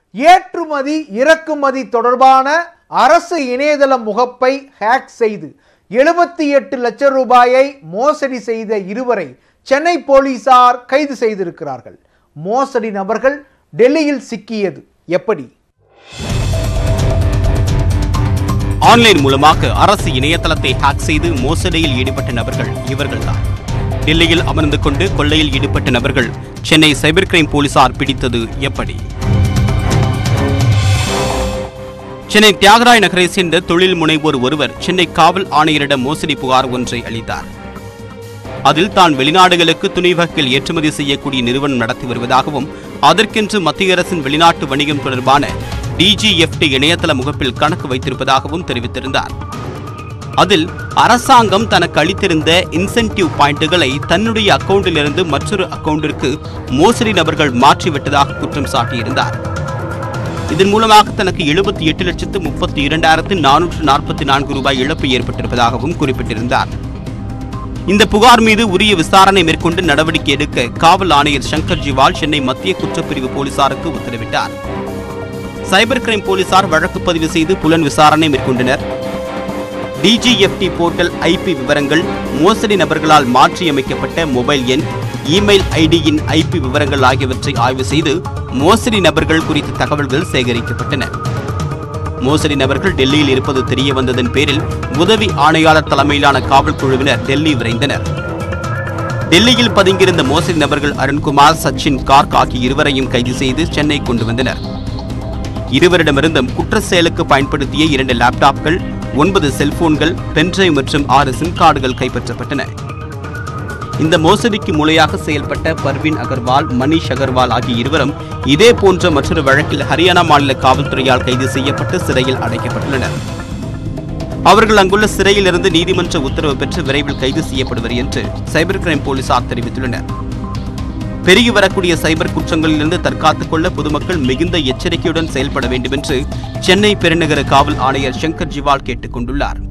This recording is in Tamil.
ஏற்றுமதி இறக்குமதி தொடர்பான அரசு இணையதள முகப்பை ஹேக் செய்து எழுபத்தி எட்டு லட்சம் ரூபாயை மோசடி செய்த இருவரை சென்னை போலீசார் கைது செய்திருக்கிறார்கள் மோசடி நபர்கள் டெல்லியில் சிக்கியது எப்படி ஆன்லைன் மூலமாக அரசு இணையதளத்தை ஹேக் செய்து மோசடியில் ஈடுபட்ட நபர்கள் இவர்கள்தான் டெல்லியில் அமர்ந்து கொண்டு கொள்ளையில் ஈடுபட்ட நபர்கள் சென்னை சைபர் கிரைம் போலீசார் பிடித்தது எப்படி சென்னை தியாகராய நகரை சேர்ந்த தொழில் முனைவோர் ஒருவர் சென்னை காவல் ஆணையரிடம் மோசடி புகார் ஒன்றை அளித்தார் அதில் தான் வெளிநாடுகளுக்கு துணி வகைகள் ஏற்றுமதி செய்யக்கூடிய நிறுவனம் நடத்தி வருவதாகவும் அதற்கென்று மத்திய அரசின் வெளிநாட்டு வணிகம் தொடர்பான டிஜிஎஃப்டி இணையதள முகப்பில் கணக்கு வைத்திருப்பதாகவும் தெரிவித்திருந்தார் அதில் அரசாங்கம் தனக்கு அளித்திருந்த இன்சென்டிவ் பாயிண்டுகளை தன்னுடைய அக்கவுண்டிலிருந்து மற்றொரு அக்கவுண்டிற்கு மோசடி நபர்கள் மாற்றிவிட்டதாக குற்றம் சாட்டியிருந்தார் இதன் மூலமாக தனக்கு எழுபத்தி எட்டு லட்சத்து முப்பத்தி இரண்டாயிரத்து நானூற்று நாற்பத்தி நான்கு ரூபாய் இழப்பு ஏற்பட்டிருப்பதாகவும் குறிப்பிட்டிருந்தார் இந்த புகார் மீது உரிய விசாரணை மேற்கொண்டு நடவடிக்கை எடுக்க காவல் ஆணையர் சங்கர் ஜிவால் சென்னை மத்திய குற்றப்பிரிவு போலீசாருக்கு உத்தரவிட்டார் சைபர் கிரைம் போலீசார் வழக்கு பதிவு செய்து புலன் விசாரணை மேற்கொண்டனர் டிஜிஎஃப்டி போர்ட்டல் ஐபி விவரங்கள் மோசடி நபர்களால் மாற்றியமைக்கப்பட்ட மொபைல் எண் இமெயில் ஐடியின் ஐபி விவரங்கள் ஆகியவற்றை ஆய்வு செய்து மோசடி நபர்கள் குறித்த தகவல்கள் சேகரிக்கப்பட்டன மோசடி நபர்கள் டெல்லியில் இருப்பது தெரிய வந்ததன் பேரில் உதவி ஆணையாளர் தலைமையிலான காவல் குழுவினர் டெல்லி விரைந்தனர் டெல்லியில் பதுங்கியிருந்த மோசடி நபர்கள் அருண்குமார் சச்சின் கார்க் ஆகிய இருவரையும் கைது செய்து சென்னை கொண்டு வந்தனர் இருவரிடமிருந்தும் குற்ற செயலுக்கு பயன்படுத்திய இரண்டு லேப்டாப்கள் ஒன்பது செல்போன்கள் பென்டிரைவ் மற்றும் ஆறு சிம் கார்டுகள் கைப்பற்றப்பட்டன இந்த மோசடிக்கு மூளையாக செயல்பட்ட பர்வீன் அகர்வால் மணிஷ் அகர்வால் ஆகிய இருவரும் இதே போன்ற மற்றொரு வழக்கில் ஹரியானா மாநில காவல்துறையால் கைது செய்யப்பட்டு சிறையில் அடைக்கப்பட்டுள்ளனர் அவர்கள் அங்குள்ள சிறையிலிருந்து நீதிமன்ற உத்தரவு பெற்று விரைவில் கைது செய்யப்படுவர் என்று சைபர் கிரைம் போலீசார் தெரிவித்துள்ளனர் பெருகி வரக்கூடிய சைபர் குற்றங்களிலிருந்து தற்காத்துக் கொள்ள பொதுமக்கள் மிகுந்த எச்சரிக்கையுடன் செயல்பட வேண்டும் என்று சென்னை பெருநகர காவல் ஆணையர் சங்கர் ஜிவால் கேட்டுக் கொண்டுள்ளார்